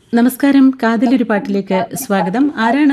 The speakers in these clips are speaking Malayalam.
നമസ്കാരം കാതിലൊരു പാട്ടിലേക്ക് സ്വാഗതം ആരാണ്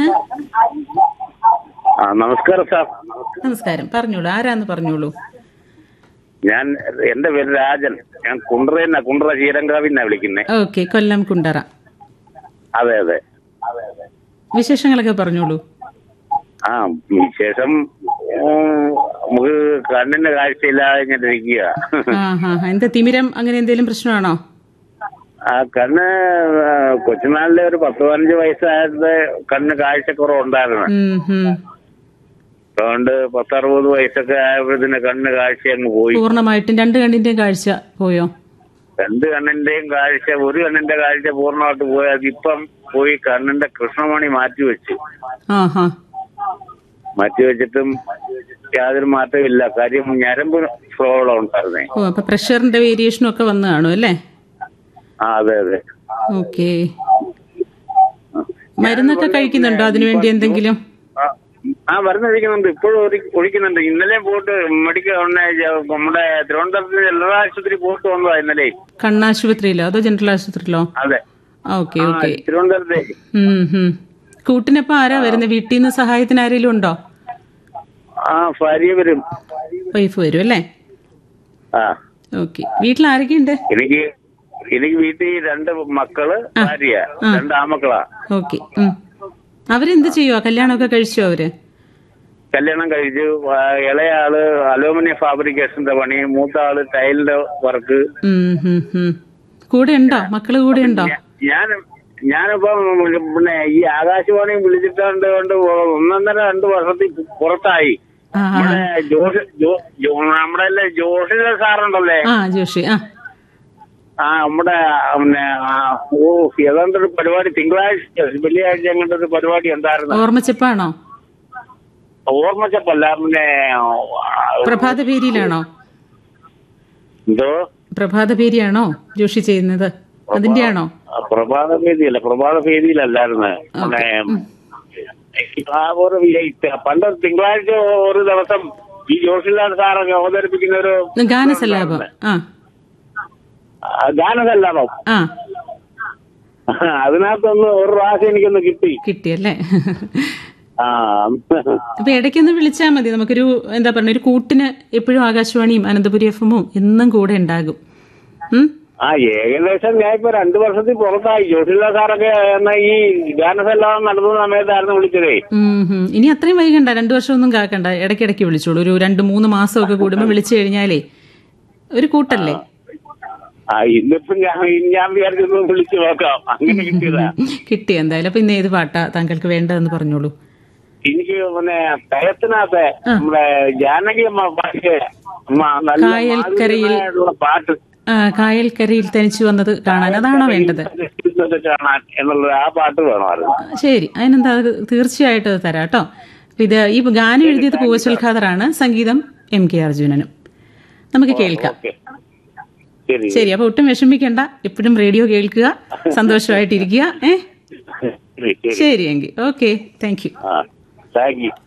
ആ നമസ്കാരം സാർ നമസ്കാരം പറഞ്ഞോളൂ ആരാന്ന് പറഞ്ഞോളൂ ഞാൻ എന്റെ പേര് രാജൻ ഞാൻ കുണ്ട്രയെന്ന കുണ്ട്ര ചീരങ്കാവിന്നാ വിളിക്കുന്നേ ഓക്കെ കൊല്ലം കുണ്ടറ അതെ അതെ വിശേഷങ്ങളൊക്കെ പറഞ്ഞോളൂ ആ വിശേഷം ഉം, നമുക്ക് കണ്ണിന്റെ കാഴ്ചയില്ലാതെ ഇങ്ങനെ ഇരിക്കുക ആ ഹാ ഹാ. എന്താ തിമിരം അങ്ങനെ എന്തെങ്കിലും പ്രശ്നമാണോ ആ കണ്ണ് ആ, കൊച്ചുനാളിലെ ഒരു പത്ത് പതിനഞ്ച് വയസ്സായത് കണ്ണ് കാഴ്ചക്കുറവുണ്ടായിരുന്നു ഉം, ഉം. അതുകൊണ്ട് പത്തറുപത് വയസ്സൊക്കെ ആയപ്പോഴത്തേന് കണ്ണ് കാഴ്ച അങ്ങ് പോയി പൂർണ്ണമായിട്ടും രണ്ട് കണ്ണിന്റെയും കാഴ്ച പോയോ രണ്ട് കണ്ണിന്റെയും കാഴ്ച ഒരു കണ്ണിന്റെ കാഴ്ച പൂർണ്ണമായിട്ട് പോയി അതിപ്പം പോയി കണ്ണിന്റെ കൃഷ്ണമണി മാറ്റി വെച്ചു ആ ഹാ മാറ്റി വെച്ചിട്ടും യാതൊരു മാറ്റവും ഇല്ല കാര്യം ഞരമ്പ് പ്രോബ്ലം ഉണ്ടായിരുന്നേ ഓ അപ്പൊ പ്രഷറിന്റെ വേരിയേഷനും ഒക്കെ വന്നു കാണും അല്ലേ ആ അതെ അതെ ഓക്കെ മരുന്നൊക്കെ കഴിക്കുന്നുണ്ടോ അതിനുവേണ്ടി എന്തെങ്കിലും ആ, ആ മരുന്ന് ഒഴിക്കുന്നുണ്ട് ഇപ്പോഴും ഒഴി- ഒഴിക്കുന്നുണ്ട് ഇന്നലെ പോയിട്ട് മെഡിക്കൽ ഉടനെ ജ- നമ്മുടെ തിരുവനന്തപുരത്ത് ജില്ലാ ആശുപത്രി പോയിട്ട് വന്നതാ ഇന്നലെ കണ്ണാശുപത്രിയിലോ അതോ ജനറൽ ആശുപത്രിയിലോ അതെ ഓക്കെ ആ, ഓക്കെ തിരുവനന്തപുരത്തെ ഉം, ഉം. കൂട്ടിനപ്പോ ആരാ വരുന്നത് വീട്ടിൽ നിന്ന് സഹായത്തിന് ആരെങ്കിലും ഉണ്ടോ ആ ഭാര്യ വരും വൈഫ് വരും അല്ലേ ആ ഓക്കെ വീട്ടിൽ ആരൊക്കെയുണ്ട് എനിക്ക് എനിക്ക് വീട്ടിൽ രണ്ട് മക്കള് ഭാര്യ രണ്ട് ആമക്കളാ ഓക്കെ ഉം. അവരെന്ത് ചെയ്യുവോ കല്യാണമൊക്കെ കഴിച്ചോ അവര് കല്യാണം കഴിച്ചു ആ, ഇളയ ആള് അലൂമിനിയം ഫാബ്രിക്കേഷന്റെ പണി മൂത്ത ആള് ടൈലിന്റെ വർക്ക് ഉം, ഉം, ഉം. കൂടെ ഉണ്ടോ മക്കള് കൂടെ ഉണ്ടോ ഞാൻ ഞാനിപ്പോ പിന്നെ ഈ ആകാശവാണി വിളിച്ചിട്ടുണ്ട് കൊണ്ട് ഒന്നൊന്നര രണ്ട് വർഷത്തിൽ പുറത്തായി ആ ആ, നമ്മുടെ ജോഷ് ജോ- ജോ- നമ്മുടെ അല്ലേ ജോഷിലെ സാറുണ്ടല്ലേ ആ ജോഷി ആ ആ നമ്മുടെ പിന്നെ ആ, ഓ ഏതാണ്ടൊരു പരിപാടി തിങ്കളാഴ്ച വെള്ളിയാഴ്ച അങ്ങോട്ട് ഒരു പരിപാടി ഉണ്ടായിരുന്നു ഓർമ്മച്ചപ്പാണോ ഓർമ്മച്ചപ്പല്ല പിന്നെ ആ, പ്രഭാത പേരിയിലാണോ എന്തോ പ്രഭാത പേരിയാണോ ജോഷി ചെയ്യുന്നത് അതിന്റെ ആണോ ആ, പ്രഭാത വേദിയല്ല പ്രഭാത വേദിയിലല്ലായിരുന്നു പിന്നെ ആ ഒരു ഈ പണ്ട് തിങ്കളാഴ്ച ഒരു ദിവസം ഈ ജോഷിലാൽ സാറൊക്കെ അവതരിപ്പിക്കുന്ന ഒരു ഗാനസല്ലാപം ആ ആ, ഗാനസല്ലാപം ആ അതിനകത്തൊന്ന് ഒരു പ്രാവശ്യം എനിക്കൊന്ന് കിട്ടി കിട്ടിയല്ലേ ആ അപ്പൊ ഇടയ്ക്കൊന്ന് വിളിച്ചാൽ മതി നമുക്കൊരു എന്താ പറയുക ഒരു കൂട്ടിന് എപ്പോഴും ആകാശവാണിയും അനന്തപുരി എഫ് എമ്മും എന്നും കൂടെ ഉണ്ടാകും ഉം? ആ ഏകദേശം ഞാൻ ഇപ്പൊ രണ്ടു വർഷത്തിൽ പുറത്തായി ജോഷില സാറൊക്കെ എന്ന ഈ ഗാനസല്ലാപം നടത്തുന്ന സമയത്തായിരുന്നു വിളിച്ചതേ ഉം, ഉം. ഇനി അത്രയും വൈകണ്ട രണ്ടു വർഷമൊന്നും കാക്കണ്ട ഇടയ്ക്കിടയ്ക്ക് വിളിച്ചോളൂ ഒരു രണ്ട് മൂന്ന് മാസമൊക്കെ കൂടുമ്പോൾ വിളിച്ചു കഴിഞ്ഞാലേ ഒരു കൂട്ടല്ലേ ആ ഇന്നിപ്പോ ഞാൻ ഞാൻ വിചാരിച്ചൊന്ന് വിളിച്ചു നോക്കാം അങ്ങനെ കിട്ടിയതാ കിട്ടി എന്തായാലും അപ്പൊ ഇന്ന് ഏത് പാട്ടാ താങ്കൾക്ക് വേണ്ടതെന്ന് പറഞ്ഞോളൂ എനിക്ക് പിന്നെ ഭയത്തിനകത്ത് നമ്മുടെ ജാനകി അമ്മ പാട്ട് അമ്മ നല്ല കായൽക്കരയിൽ- മാധുര്യമായിട്ടുള്ള പാട്ട് ആ, കായൽക്കരയിൽ തനിച്ചു വന്നത് കാണാൻ അതാണോ വേണ്ടത് ഇത് കാണാൻ എന്നുള്ള ആ പാട്ട് വേണമായിരുന്നു ശരി അതിനെന്താ അത് തീർച്ചയായിട്ടും അത് തരാം കേട്ടോ ഇത് ഈ ഗാനം എഴുതിയത് പൂവച്ചൽ ഖാദറാണ് സംഗീതം എം കെ അർജുനനും നമുക്ക് കേൾക്കാം ഓക്കെ ശരി ശരി അപ്പൊ ഒട്ടും വിഷമിക്കണ്ട എപ്പോഴും റേഡിയോ കേൾക്കുക സന്തോഷമായിട്ടിരിക്കുക ഏ ശരി ശരി ശരി എങ്കിൽ ഓക്കെ താങ്ക് യു ആ താങ്ക് യു